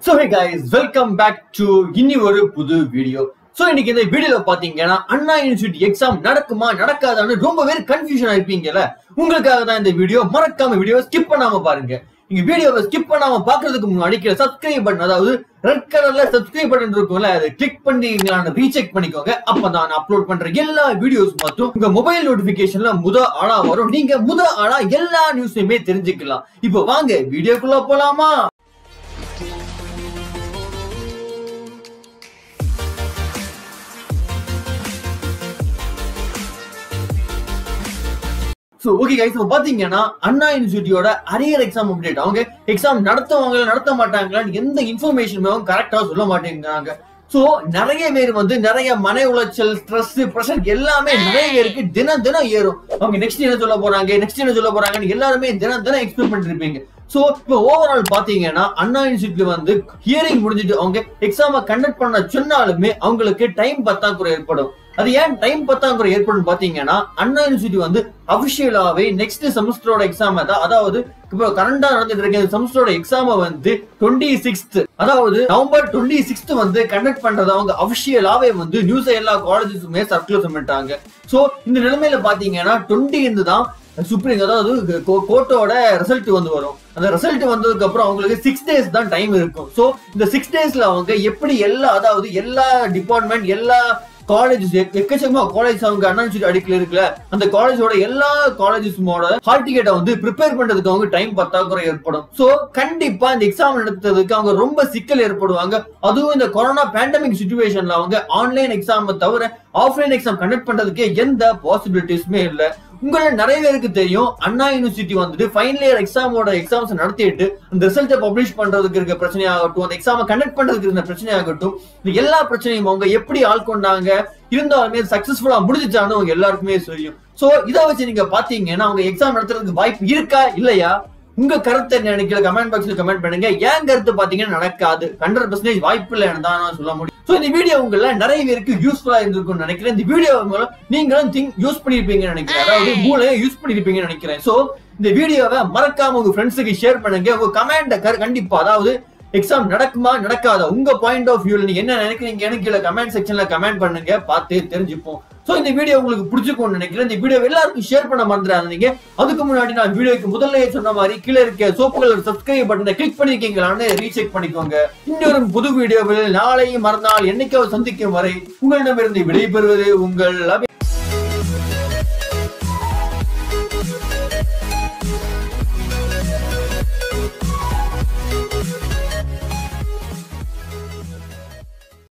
so hey guys welcome back to இனி ஒரு புது வீடியோ ஸோ இன்னைக்கு இந்த வீடியோல பாத்தீங்கன்னா அண்ணா யூனிவர்சிட்டி எக்ஸாம் நடக்குமா நடக்காதான்னு ரொம்ப பேர் கன்ஃபியூஷன் இருப்பீங்கல்ல உங்களுக்காக தான் இந்த வீடியோ மறக்காம வீடியோ ஸ்கிப் பண்ணாம பாருங்க நீங்க வீடியோவை ஸ்கிப் பண்ணாம பாக்குறதுக்கு முன்னாடி கீழே சப்ஸ்கிரைப் பட்டன் அதாவது ரெட் கலர்ல சப்ஸ்கிரைப் பட்டன் இருக்கும்ல அதை கிளிக் பண்ணீங்களான்னு ரீசெக் பண்ணிக்கோங்க அப்பதான் நான் அப்லோட் பண்ற எல்லா வீடியோஸ் மட்டும் உங்க மொபைல் நோட்டிபிகேஷன்ல முத ஆளா வரும் நீங்க முத ஆளா எல்லா நியூஸையுமே தெரிஞ்சுக்கலாம் இப்போ வாங்க வீடியோக்குள்ள போலாமா ஸோ ஓகே கைஸ் இப்போ பார்த்தீங்கன்னா அண்ணா யூனிவர்சிட்டியோட அரியர் எக்ஸாம் அப்டேட் அவங்க எக்ஸாம் நடத்துவாங்களா நடத்த மாட்டாங்களான்னு எந்த இன்ஃபர்மேஷனுமே அவங்க கரெக்டாக சொல்ல மாட்டேங்கிறாங்க ஸோ நிறைய பேர் வந்து நிறைய மன உளைச்சல் ஸ்ட்ரெஸ் ப்ரெஷர் எல்லாமே நிறைய பேருக்கு தினம் தினம் ஏறும் அவங்க நெக்ஸ்ட் என்ன சொல்ல போறாங்க நெக்ஸ்ட் என்ன சொல்ல போறாங்கன்னு எல்லாருமே தினம் தினம் எக்ஸ்பெக்ட் பண்ணிருப்பீங்க ஸோ இப்போ ஓவரால் பாத்தீங்கன்னா அண்ணா யூனிவர்சிட்டியில வந்து ஹியரிங் முடிஞ்சிட்டு அவங்க எக்ஸாமை கண்டக்ட் பண்ண சொன்னாலுமே அவங்களுக்கு டைம் பத்தாக்குறை ஏற்படும் அது ஏன் டைம் பத்தாக்குறை ஏற்படும் பாத்தீங்கன்னா அண்ணா யூனிவர்சிட்டி வந்து அபிஷியலாவே நெக்ஸ்ட் செமஸ்டரோட எக்ஸாம் தான் அதாவது இப்போ கரண்டா நடந்துட்டு இருக்க செமஸ்டரோட எக்ஸாம வந்து டுவெண்ட்டி சிக்ஸ்த் அதாவது நவம்பர் டுவெண்ட்டி சிக்ஸ்த் வந்து கண்டக்ட் பண்றது அவங்க அபிஷியலாவே வந்து நியூஸ் எல்லா காலேஜஸுமே சர்க்குலர் பண்ணிட்டாங்க சோ இந்த நிலைமையில பாத்தீங்கன்னா டுவெண்ட்டி இருந்து தான் சுப்ரீம் அதாவது கோர்ட்டோட ரிசல்ட் வந்து வரும் அந்த ரிசல்ட் வந்ததுக்கு அப்புறம் அவங்களுக்கு சிக்ஸ் டேஸ் தான் டைம் இருக்கும் சோ இந்த சிக்ஸ் டேஸ்ல அவங்க எப்படி எல்லா அதாவது எல்லா டிபார்ட்மெண்ட் எல்லா காலேஜஸ் எக்கச்சக்கமா காலேஜ் அவங்க அண்ணா யூனிவர்சிட்டி அடிக்கல இருக்குல்ல அந்த காலேஜோட எல்லா காலேஜஸோட ஹால் டிக்கெட்டை வந்து ப்ரிப்பேர் பண்றதுக்கு அவங்க டைம் பத்தாக்குறை ஏற்படும் சோ கண்டிப்பா இந்த எக்ஸாம் நடத்துறதுக்கு அவங்க ரொம்ப சிக்கல் ஏற்படுவாங்க அதுவும் இந்த கொரோனா பேண்டமிக் சுச்சுவேஷன்ல அவங்க ஆன்லைன் எக்ஸாம் தவிர ஆஃப்லைன் எக்ஸாம் கண்டக்ட் பண்றதுக்கு எந்த பாசிபிலிட்டிஸுமே இல்லை உங்கள நிறைய பேருக்கு தெரியும் அண்ணா யூனிவர்சிட்டி வந்துட்டு ஃபைனல் இயர் எக்ஸாமோட எக்ஸாம்ஸ் நடத்திட்டு அந்த ரிசல்ட்டை பப்ளிஷ் பண்றதுக்கு இருக்க பிரச்சனையாகட்டும் அந்த எக்ஸாமை கண்டக்ட் பண்றதுக்கு இருந்த பிரச்சனையாகட்டும் இந்த எல்லா பிரச்சனையும் அவங்க எப்படி ஆள்கொண்டாங்க இருந்தாலுமே சக்சஸ்ஃபுல்லா முடிஞ்சிச்சான்னு அவங்க எல்லாருக்குமே தெரியும் சோ இதை வச்சு நீங்க பாத்தீங்கன்னா அவங்க எக்ஸாம் நடத்துறதுக்கு வாய்ப்பு இருக்கா இல்லையா உங்க கருத்தை நினைக்கல கமெண்ட் பாக்ஸ்ல கமெண்ட் பண்ணுங்க ஏன் கருத்து பாத்தீங்கன்னா நடக்காது ஹண்ட்ரட் பர்சன்டேஜ் வாய்ப்பு இல்லை தான் சொல்ல முடியும் சோ இந்த வீடியோ உங்கள நிறைய பேருக்கு யூஸ்ஃபுல்லா இருந்திருக்கும்னு நினைக்கிறேன் இந்த வீடியோ மூலம் நீங்களும் திங்க் யூஸ் பண்ணிருப்பீங்கன்னு நினைக்கிறேன் அதாவது மூளையை யூஸ் பண்ணிருப்பீங்கன்னு நினைக்கிறேன் சோ இந்த வீடியோவை மறக்காம உங்க ஃப்ரெண்ட்ஸுக்கு ஷேர் பண்ணுங்க உங்க கமெண்ட் கண்டிப்பா அதாவது எக்ஸாம் நடக்குமா நடக்காதா உங்க பாயிண்ட் ஆஃப் வியூல நீங்க என்ன நினைக்கிறீங்க கீழே கமெண்ட் செக்ஷன்ல கமெண்ட் பண்ணுங்க பார்த்து தெரிஞ்சுப்போம் சோ இந்த வீடியோ உங்களுக்கு பிடிச்சிருக்கும்னு நினைக்கிறேன் இந்த வீடியோ எல்லாருக்கும் ஷேர் பண்ண மறந்துடாதீங்க அதுக்கு முன்னாடி நான் வீடியோக்கு முதல்ல சொன்ன மாதிரி கீழே இருக்க சோப்பு கலர் சப்ஸ்கிரைப் பட்டனை கிளிக் பண்ணிருக்கீங்களான்னு ரீசெக் பண்ணிக்கோங்க இன்னொரு புது வீடியோவில் நாளை மறுநாள் என்னைக்காவது சந்திக்கும் வரை உங்களிடமிருந்து விடைபெறுவது உங்கள் அபி